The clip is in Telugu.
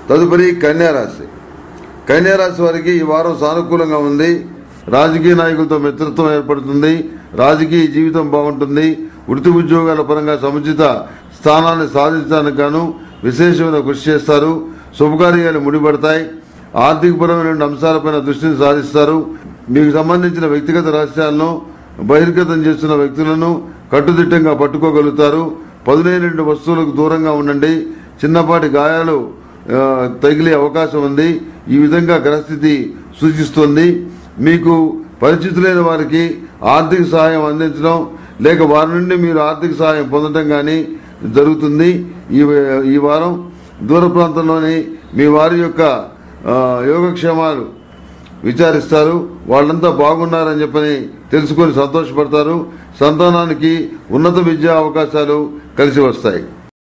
తదుపరి కన్యా రాశి కన్యా రాశి వారికి ఈ వారం సానుకూలంగా ఉంది రాజకీయ నాయకులతో మిత్రత్వం ఏర్పడుతుంది రాజకీయ జీవితం బాగుంటుంది వృత్తి ఉద్యోగాల పరంగా సముచిత స్థానాన్ని సాధించడానికి గాను విశేషమైన కృషి చేస్తారు శుభకార్యాలు ముడిపడతాయి ఆర్థికపరమైన అంశాలపైన దృష్టిని సాధిస్తారు మీకు సంబంధించిన వ్యక్తిగత రహస్యాలను బహిర్గతం చేస్తున్న వ్యక్తులను కట్టుదిట్టంగా పట్టుకోగలుగుతారు పదునైన వస్తువులకు దూరంగా ఉండండి చిన్నపాటి గాయాలు ఆ, తగిలే అవకాశం ఉంది ఈ విధంగా గ్రహస్థితి సూచిస్తుంది మీకు పరిచితులైన వారికి ఆర్థిక సహాయం అందించడం లేక వారి నుండి మీరు ఆర్థిక సహాయం పొందడం కానీ జరుగుతుంది ఈ ఈ వారం దూర ప్రాంతంలోని మీ వారి యొక్క ఆ, యోగక్షేమాలు విచారిస్తారు వాళ్ళంతా బాగున్నారని చెప్పని తెలుసుకొని సంతోషపడతారు సంతానానికి ఉన్నత విద్యా అవకాశాలు కలిసి వస్తాయి